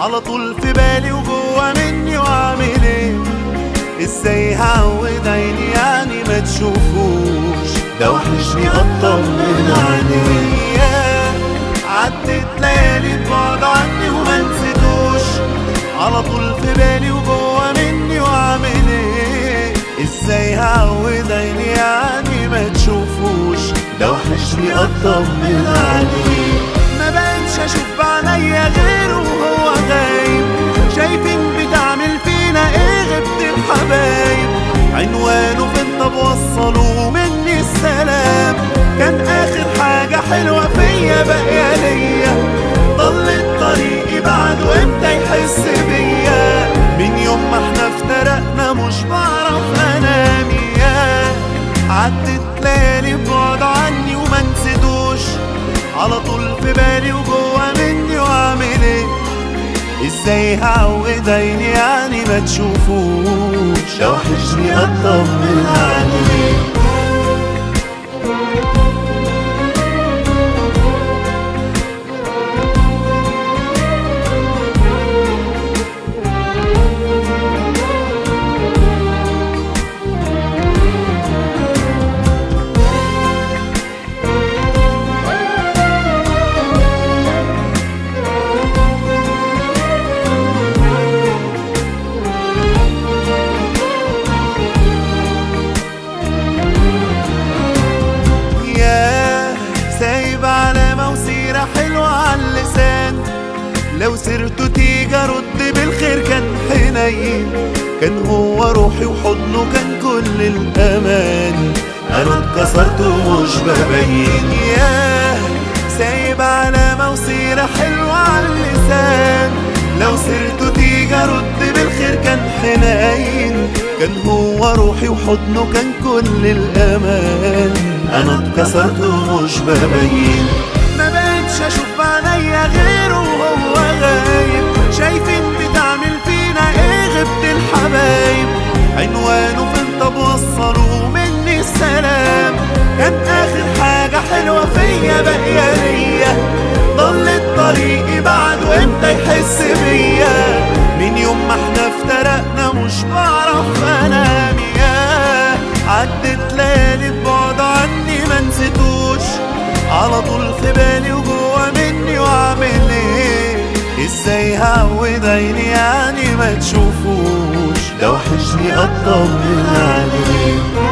على طول في بالي وجوه مني واعمل ايه ازاي هعود عيني يعني ما تشوفوش ده وحشني اطمن عليه عدت ليالي بعد عني وما نسيتوش على طول في بالي وجوه مني واعمل ايه ازاي هعود عيني يعني ما تشوفوش ده وحشني اطمن عليه ما بقتش اشوف بعينيا غيره وهو غايب شايفين بتعمل فينا ايه غبت الحبايب عنوانه فين طب وصلوا مني السلام كان اخر حاجة حلوة فيا باقية ليا ضلت طريقي بعد وامتى يحس بيا من يوم ما احنا افترقنا مش بعرف انام يا عدت ليالي بعد عني وما نسيتوش على طول في بالي وجوه مني واعمل ايه ازاي هعود عيني يعني ما تشوفوش لو وحشني اطمن عليه ياه سايب علامة وسيرة حلوة على اللسان لو سيرته تيجي ارد بالخير كان حنين كان هو روحي وحضنه كان كل الامان انا اتكسرت ومش ببين ياه سايب علامة وسيرة حلوة على اللسان لو سيرته تيجي ارد بالخير كان حنين كان هو روحي وحضنه كان كل الامان انا اتكسرت ومش ببين ما بقتش اشوف بعينيا غيره وهو غايب شايفين بتعمل فينا ايه غبت الحبايب عنوانه فين طب وصلوا مني السلام كان اخر حاجة حلوة فيا باقية ليا ضلت طريقي بعد وامتى يحس بيا من يوم ما احنا افترقنا مش بعرف انام يا عدت ليالي بعد عني ما نسيتوش على طول في بالي وجوه مني واعمل ايه ازاي هعود عيني يعني ما تشوفوش ده وحشني اطمن عليه